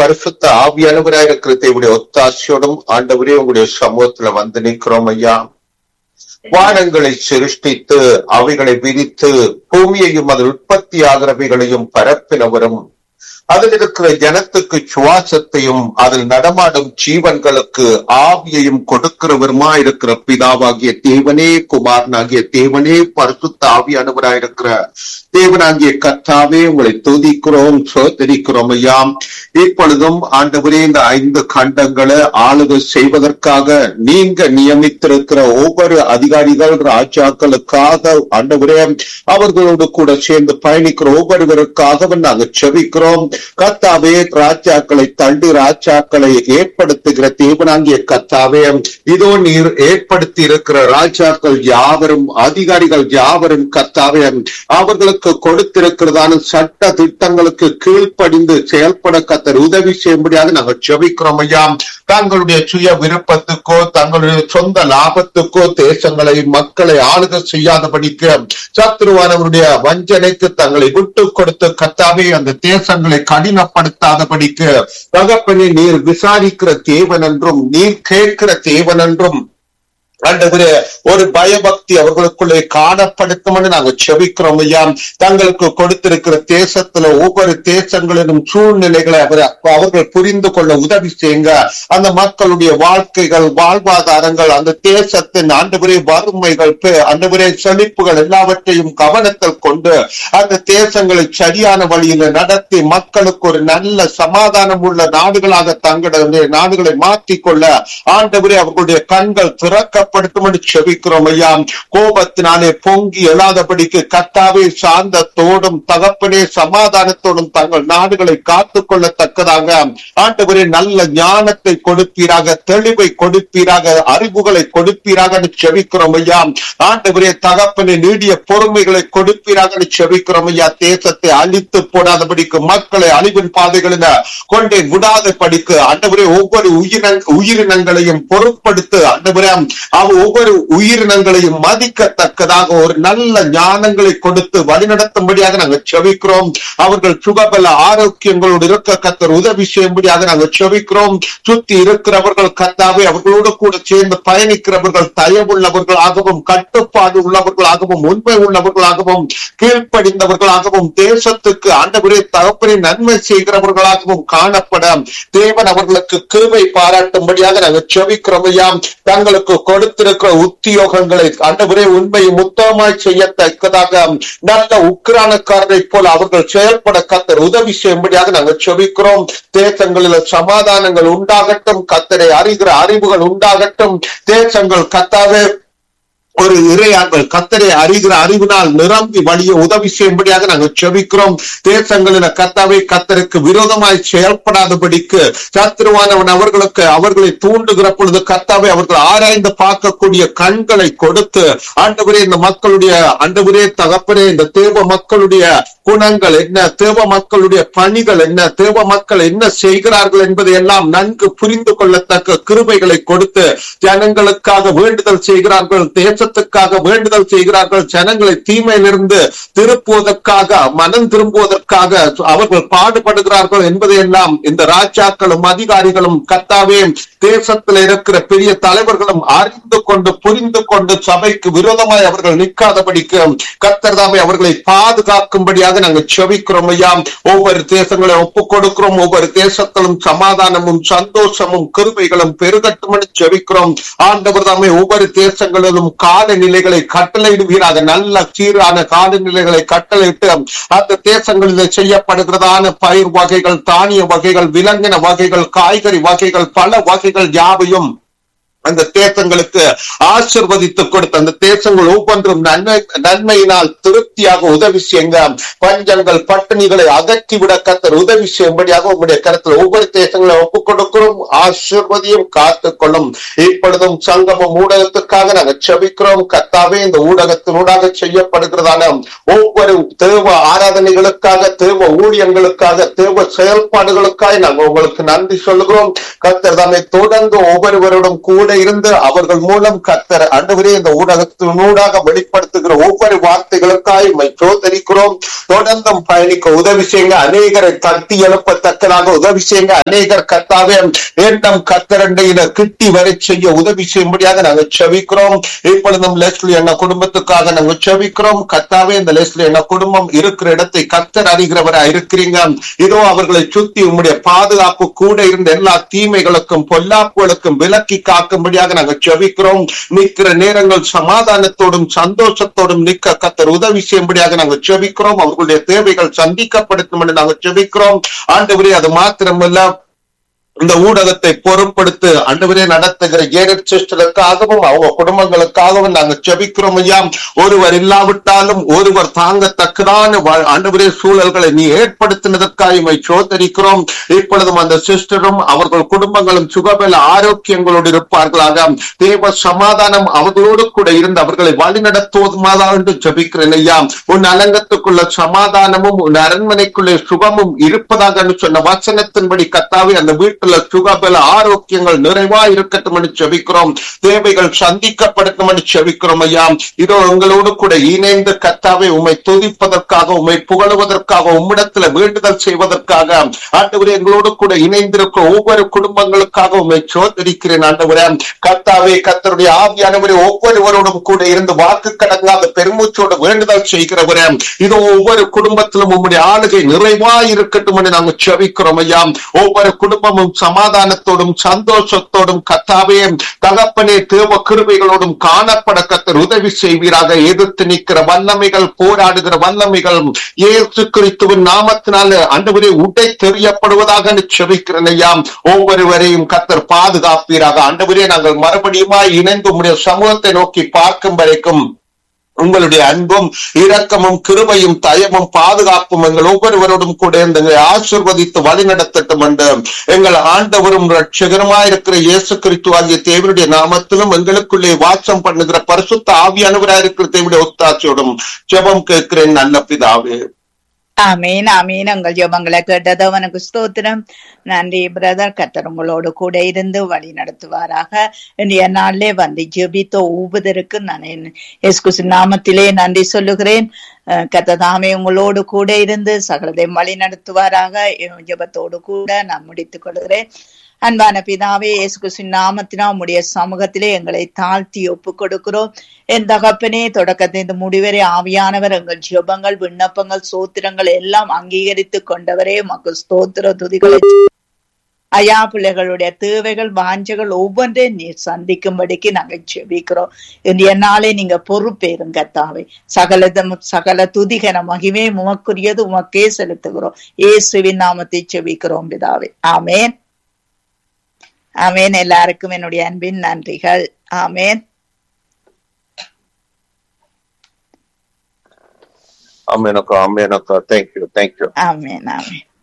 பரிசுத்த ஆவியானவராயிருக்கிற தேவனுடைய ஒத்தாசையோடும் ஆண்டவரே உங்களுடைய சமூகத்துல வந்து நிற்கிறோம் ஐயா வானங்களை சிருஷ்டித்து அவைகளை விரித்து பூமியையும் அது உற்பத்தி ஆகிறவைகளையும் பரப்பினவரும் அதில் இருக்கிற ஜனத்துக்கு சுவாசத்தையும் அதில் நடமாடும் ஜீவன்களுக்கு ஆவியையும் கொடுக்கிறவருமா இருக்கிற பிதாவாகிய தேவனே குமாரனாகிய தேவனே பரிசுத்த ஆவியானவராயிருக்கிற தேவனாகிய கர்த்தாவே உங்களை துதிக்கிறோம் சோதரிக்கிறோம் ஐயா இப்பொழுதும் ஆண்டவரே இந்த ஐந்து கண்டங்களை ஆளுகை செய்வதற்காக நீங்க நியமித்திருக்கிற ஒவ்வொரு அதிகாரிகள் ராஜாக்களுக்காக ஆண்டவரே அவர்களோடு கூட சேர்ந்து பயணிக்கிற ஒவ்வொருவருக்காகவும் நாங்கள் செபிக்கிறோம் கத்தாவே ராஜாக்களை தண்டு ராஜாக்களை ஏற்படுத்துகிற தேவனாகிய கத்தாவே இதோ நீர் ஏற்படுத்தி இருக்கிற ராஜாக்கள் யாவரும் அதிகாரிகள் யாவரும் கத்தாவே அவர்களுக்கு கொடுத்திருக்கிறதான சட்ட திட்டங்களுக்கு கீழ்ப்படிந்து செயல்பட கத்தர் உதவி செய்யும்படியாக நாங்கள் செபிக்கிறோம் ஐயா தங்களுடைய சுய விருப்பத்துக்கோ தங்களுடைய சொந்த லாபத்துக்கோ தேசங்களை மக்களை ஆளுக செய்யாதபடிக்கு சத்ருவானவருடைய வஞ்சனைக்கு தங்களை விட்டு கொடுத்து கத்தாவே அந்த தேசங்களை கடினப்படுத்தாதபடிக்கு தகப்பனே நீர் விசாரிக்கிற தேவன் என்றும் நீர் கேட்கிற தேவன் என்றும் ஆண்டவரே ஒரு பயபக்தி அவர்களுக்குள்ளே காணப்படுத்தும் நாங்க செபிக்கிறோம் ஐயா தங்களுக்கு கொடுத்திருக்கிற தேசத்துல ஒவ்வொரு தேசங்களிலும் சூழ்நிலைகளை அவர் அவர்கள் புரிந்து கொள்ள உதவி செய்யுங்க அந்த மக்களுடைய வாழ்க்கைகள் வாழ்வாதாரங்கள் அந்த தேசத்தின் ஆண்டவரே வறுமைகள் ஆண்டவரே செழிப்புகள் எல்லாவற்றையும் கவனத்தில் கொண்டு அந்த தேசங்களை சரியான வழியில நடத்தி மக்களுக்கு ஒரு நல்ல சமாதானம் உள்ள நாடுகளாக தங்களுடைய நாடுகளை மாற்றிக்கொள்ள ஆண்டவரே அவர்களுடைய கண்கள் திறக்க படுத்தும் செபிக்கிறோம் ஐயா கோபத்தினாலே பொங்கி எழாதபடிக்கு கத்தாவே சாந்தத்தோடும் தகப்பனே சமாதானத்தோடும் தங்கள் நாடுகளை காத்துக் கொள்ளத்தக்கதாக ஆண்டவரே நல்ல ஞானத்தை கொடுப்பீராக தெளிவை கொடுப்பீராக அறிவுகளை கொடுப்பீராக செபிக்கிறோம் ஐயா ஆண்டவரே தகப்பனே நீடிய பொறுமைகளை கொடுப்பீராக செபிக்கிறோம் ஐயா தேசத்தை அழித்து போடாதபடிக்கு மக்களை அழிவின் பாதைகளில் கொண்டே விடாத படிக்கு ஆண்டவரே ஒவ்வொரு உயிரின உயிரினங்களையும் பொருட்படுத்து ஆண்டவரே அவ ஒவ்வொரு உயிரினங்களையும் மதிக்கத்தக்கதாக ஒரு நல்ல ஞானங்களை கொடுத்து வழிநடத்தும்படியாக நாங்கள் செவிக்கிறோம் அவர்கள் சுகபல ஆரோக்கியங்களோடு இருக்க கத்தர் உதவி செய்யும்படியாக நாங்கள் செவிக்கிறோம் சுத்தி இருக்கிறவர்கள் கத்தாவே அவர்களோடு கூட சேர்ந்து பயணிக்கிறவர்கள் தயவுள்ளவர்களாகவும் கட்டுப்பாடு உள்ளவர்களாகவும் உண்மை உள்ளவர்களாகவும் கீழ்ப்படிந்தவர்களாகவும் தேசத்துக்கு ஆண்டவரே தகப்பனை நன்மை செய்கிறவர்களாகவும் காணப்பட தேவன் அவர்களுக்கு கிருவை பாராட்டும்படியாக நாங்கள் செவிக்கிறோம் ஐயா தங்களுக்கு கொடுத்திருக்கிற உத்தியோகங்களை ஆண்டவரே உண்மையை முத்தமாய் செய்யத்தக்கதாக நல்ல உக்ரானக்காரரை போல அவர்கள் செயல்பட கத்தர் உதவி செய்யும்படியாக நாங்கள் செபிக்கிறோம் தேசங்களில் சமாதானங்கள் உண்டாகட்டும் கத்தரை அறிகிற அறிவுகள் உண்டாகட்டும் தேசங்கள் கத்தாவே ஒரு இறையாங்கள் கத்தரை அறிகிற அறிவினால் நிரம்பி வழிய உதவி செய்யும்படியாக நாங்கள் செபிக்கிறோம் தேசங்களில கத்தாவை கத்தருக்கு விரோதமாய் செயல்படாதபடிக்கு சத்ருவானவன் அவர்களுக்கு அவர்களை தூண்டுகிற பொழுது கத்தாவை அவர்கள் ஆராய்ந்து பார்க்கக்கூடிய கண்களை கொடுத்து ஆண்டவரே இந்த மக்களுடைய ஆண்டவரே தகப்பனே இந்த தேவ மக்களுடைய குணங்கள் என்ன தேவ மக்களுடைய பணிகள் என்ன தேவ மக்கள் என்ன செய்கிறார்கள் என்பதை எல்லாம் நன்கு புரிந்து கொள்ளத்தக்க கிருபைகளை கொடுத்து ஜனங்களுக்காக வேண்டுதல் செய்கிறார்கள் தேசத்துக்காக வேண்டுதல் செய்கிறார்கள் ஜனங்களை தீமையிலிருந்து திருப்புவதற்காக மனம் திரும்புவதற்காக அவர்கள் பாடுபடுகிறார்கள் என்பதையெல்லாம் இந்த ராஜாக்களும் அதிகாரிகளும் கத்தாவே தேசத்தில் இருக்கிற பெரிய தலைவர்களும் அறிந்து கொண்டு புரிந்து கொண்டு சபைக்கு விரோதமாய் அவர்கள் நிற்காதபடிக்கு கத்தர்தாமே அவர்களை பாதுகாக்கும்படியாக நாங்கள் செவிக்கிறோம் ஐயா ஒவ்வொரு தேசங்களை ஒப்புக் கொடுக்கிறோம் ஒவ்வொரு தேசத்திலும் சமாதானமும் சந்தோஷமும் கிருபைகளும் பெருகட்டும் என்று செவிக்கிறோம் ஆண்டவர் தாமே ஒவ்வொரு தேசங்களிலும் காலநிலைகளை கட்டளையிடுவீராக நல்ல சீரான காலநிலைகளை கட்டளையிட்டு அந்த தேசங்களில் செய்யப்படுகிறதான பயிர் வகைகள் தானிய வகைகள் விலங்கின வகைகள் காய்கறி வகைகள் பல வகைகள் யாவையும் அந்த தேசங்களுக்கு ஆசிர்வதித்து கொடுத்த அந்த தேசங்கள் ஒவ்வொன்றும் நன்மை நன்மையினால் திருப்தியாக உதவி செய்யுங்க பஞ்சங்கள் பட்டினிகளை அகற்றிவிட கத்தர் உதவி செய்யும்படியாக உங்களுடைய கருத்தில் ஒவ்வொரு தேச தேசங்களை ஒப்புக் கொடுக்கிறோம் ஆசிர்வதியும் காத்துக்கொள்ளும் இப்பொழுதும் சங்கமம் ஊடகத்துக்காக நாங்கள் செபிக்கிறோம் கத்தாவே இந்த ஊடகத்தினூடாக செய்யப்படுகிறதான ஒவ்வொரு தேவ ஆராதனைகளுக்காக தேவ ஊழியங்களுக்காக தேவ செயல்பாடுகளுக்காக நாங்கள் உங்களுக்கு நன்றி சொல்லுகிறோம் கத்தர் தம்மை தொடர்ந்து ஒவ்வொருவரோடும் கூட இருந்து அவர்கள் மூலம் கத்தர் அன்றுவரே இந்த ஊடகத்தினூடாக வெளிப்படுத்துகிற ஒவ்வொரு வார்த்தைகளுக்காக உம்மை சோதரிக்கிறோம் தொடர்ந்தும் பயணிக்க உதவி செய்யுங்க அநேகரை தட்டி எழுப்பத்தக்கதாக உதவி செய்யுங்க அநேகர் கத்தாவே எண்ணம் கத்தரண்டையில கிட்டி வரை செய்ய உதவி செய்யும்படியாக நாங்கள் செவிக்கிறோம் இப்பொழுதும் லெஸ்லி என்ன குடும்பத்துக்காக நாங்கள் செவிக்கிறோம் கத்தாவே இந்த லெஸ்லி என்ன குடும்பம் இருக்கிற இடத்தை கத்தர் அறிகிறவரா இருக்கிறீங்க இதோ அவர்களை சுத்தி உம்முடைய பாதுகாப்பு கூட இருந்த எல்லா தீமைகளுக்கும் பொல்லாப்புகளுக்கும் விலக்கி காக்கும்படியாக நாங்கள் செவிக்கிறோம் நிற்கிற நேரங்கள் சமாதானத்தோடும் சந்தோஷத்தோடும் நிற்க கத்தர் உதவி செய்யும்படியாக நாங்கள் செபிக்கிறோம் அவர்களுடைய தேவைகள் சந்திக்கப்படுத்தும் என்று நாங்கள் செபிக்கிறோம் ஆண்டவரே அது மாத்திரமல்ல இந்த ஊடகத்தை பொருட்படுத்து அன்றுவரே நடத்துகிற ஏனட் சிஸ்டருக்காகவும் அவங்க குடும்பங்களுக்காகவும் நாங்கள் செபிக்கிறோம் ஐயா ஒருவர் இல்லாவிட்டாலும் ஒருவர் தாங்கத்தக்கதான அன்றுவரே சூழல்களை நீ ஏற்படுத்தினதற்காக இவை சோதரிக்கிறோம் இப்பொழுதும் அந்த சிஸ்டரும் அவர்கள் குடும்பங்களும் சுகபல ஆரோக்கியங்களோடு இருப்பார்களாக தேவ சமாதானம் அவர்களோடு கூட இருந்து அவர்களை வழிநடத்துவதுமாதா என்று ஜபிக்கிறேன் ஐயா உன் அலங்கத்துக்குள்ள சமாதானமும் உன் அரண்மனைக்குள்ளே சுகமும் இருப்பதாக சொன்ன வசனத்தின்படி கத்தாவே அந்த வீட்டு வீட்டுல சுகபல ஆரோக்கியங்கள் நிறைவா இருக்கட்டும் என்று செபிக்கிறோம் தேவைகள் சந்திக்கப்படட்டும் என்று செபிக்கிறோம் ஐயா இதோ உங்களோடு கூட இணைந்து கத்தாவை உண்மை துதிப்பதற்காக உண்மை புகழுவதற்காக உம்மிடத்துல வேண்டுதல் செய்வதற்காக ஆண்டவரே எங்களோடு கூட இணைந்திருக்கிற ஒவ்வொரு குடும்பங்களுக்காக உண்மை சோதரிக்கிறேன் ஆண்டவரே கத்தாவே கத்தருடைய ஆவியானவரே ஒவ்வொருவரோடும் கூட இருந்து வாக்கு கடங்காத பெருமூச்சோடு வேண்டுதல் செய்கிறவரே இதோ ஒவ்வொரு குடும்பத்திலும் உம்முடைய ஆளுகை நிறைவா இருக்கட்டும் என்று நாங்கள் செபிக்கிறோம் ஐயா ஒவ்வொரு குடும்பமும் சமாதானத்தோடும் சந்தோஷத்தோடும் கத்தாவே தகப்பனே தேவ கிருபைகளோடும் காணப்பட கத்தர் உதவி செய்வீராக எதிர்த்து நிற்கிற வல்லமைகள் போராடுகிற வல்லமைகள் இயேசு கிறிஸ்துவின் நாமத்தினால அன்றுவரே உடை தெரியப்படுவதாக செபிக்கிறேன் ஐயா ஒவ்வொருவரையும் கத்தர் பாதுகாப்பீராக அன்றுவரே நாங்கள் மறுபடியுமா இணைந்து உங்களுடைய சமூகத்தை நோக்கி பார்க்கும் வரைக்கும் உங்களுடைய அன்பும் இரக்கமும் கிருபையும் தயமும் பாதுகாப்பும் எங்கள் ஒவ்வொருவரோடும் கூட எங்களை ஆசிர்வதித்து வழிநடத்தட்டும் என்று எங்கள் ஆண்டவரும் ரட்சகரமாயிருக்கிற இயேசு கிறிஸ்து ஆகிய தேவனுடைய நாமத்திலும் எங்களுக்குள்ளே வாசம் பண்ணுகிற பரிசுத்த ஆவியானவராயிருக்கிற தேவனுடைய ஒத்தாட்சியோடும் ஜெபம் கேட்கிறேன் நல்ல பிதாவே ஆமீன் ஆமீன் உங்கள் ஜெபங்களை கேட்டது அவனுக்கு ஸ்தோத்திரம் நன்றி பிரதர் கத்தர் உங்களோடு கூட இருந்து வழி நடத்துவாராக இன்றைய நாளிலே வந்து ஜெபித்த ஒவ்வொருவருக்கு நான் எஸ்குசு நாமத்திலே நன்றி சொல்லுகிறேன் கத்ததாமே உங்களோடு கூட இருந்து சகலதையும் வழி நடத்துவாராக ஜெபத்தோடு கூட நான் முடித்துக் கொள்கிறேன் அன்பான பிதாவே இயேசு கிறிஸ்துவின் நாமத்தினா உம்முடைய சமூகத்திலே எங்களை தாழ்த்தி ஒப்பு கொடுக்கிறோம் என் தகப்பனே தொடக்கத்தின் முடிவரை ஆவியானவர் எங்கள் ஜெபங்கள் விண்ணப்பங்கள் சோத்திரங்கள் எல்லாம் அங்கீகரித்து கொண்டவரே மக்கள் ஸ்தோத்திர துதிகளை ஐயா பிள்ளைகளுடைய தேவைகள் வாஞ்சைகள் ஒவ்வொன்றையும் நீ சந்திக்கும்படிக்கு நாங்கள் செபிக்கிறோம் இன்றைய நாளே நீங்க பொறுப்பேறும் கத்தாவை சகலதம் சகல துதிகன மகிமே உமக்குரியது உமக்கே செலுத்துகிறோம் இயேசுவின் நாமத்தை செபிக்கிறோம் பிதாவே ஆமேன் ஆமேன் எல்லாருக்கும் என்னுடைய அன்பின் நன்றிகள் ஆமேன் அமேனக்கா அமேனக்கா தேங்க்யூ தேங்க்யூ ஆமேன் ஆமேன்